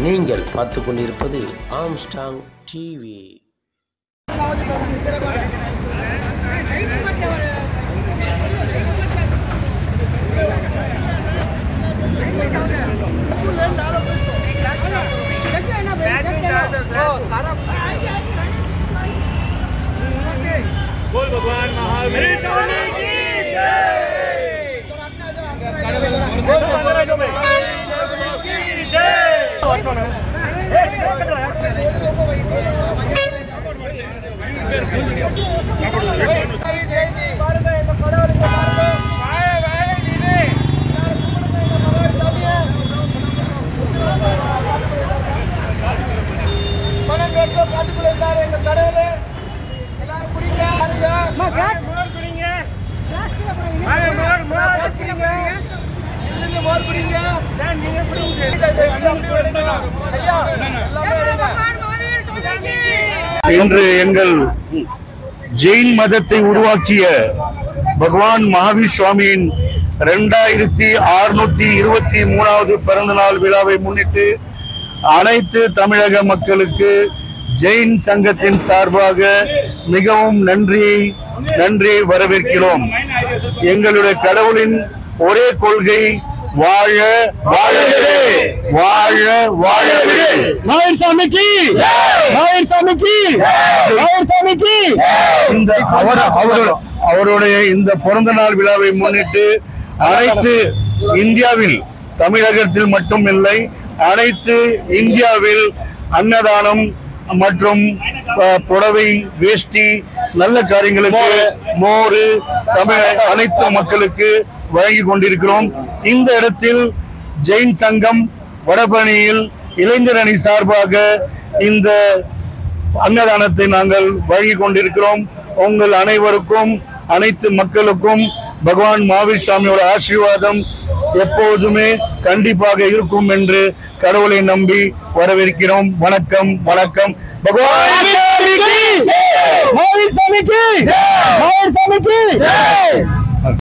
நீங்கள் பார்த்து கொண்டிருப்பது ஆம்ஸ்டாங் டிவி बोल भगवान महावीर स्वामी की जय बोल अंग्रेजों में की जय இன்று எங்கள் ஜெயின் மதத்தை உருவாக்கிய பகவான் மகாவீர் சுவாமியின் இரண்டாயிரத்தி அறுநூத்தி இருபத்தி மூணாவது பிறந்த நாள் விழாவை முன்னிட்டு அனைத்து தமிழக மக்களுக்கு ஜெயின் சங்கத்தின் சார்பாக மிகவும் நன்றி நன்றி வரவேற்கிறோம் எங்களுடைய கடவுளின் ஒரே கொள்கை வாழ வாழவே வாழ வாழவே நாயர் சாமிக்கு நாயர் சாமிக்கு நாயர் சாமிக்கு இந்த அவர் அவர் அவருடைய இந்த பிறந்த நாள் விழாவை முன்னிட்டு அனைத்து இந்தியாவில் தமிழகத்தில் மட்டும் இல்லை அனைத்து இந்தியாவில் அன்னதானம் மற்றும் அஹ், புடவை வேஷ்டி நல்ல காரியங்களுக்கு மோரு தமிழ் அனைத்து மக்களுக்கு வழங்கி கொண்டிருக்கிறோம் இந்த இடத்தில் ஜெயின் சங்கம் வடபழனியில் இளைஞர் அணி சார்பாக இந்த அன்னதானத்தை நாங்கள் வழங்கி கொண்டிருக்கிறோம் உங்கள் அனைவருக்கும் அனைத்து மக்களுக்கும் பகவான் மாவீர் சுவாமியோட ஆசீர்வாதம் எப்போதுமே கண்டிப்பாக இருக்கும் என்று கடவுளை நம்பி வரவேற்கிறோம் வணக்கம் வணக்கம் பகவான் மாவீர் சுவாமிக்கு மாவீர் சுவாமிக்கு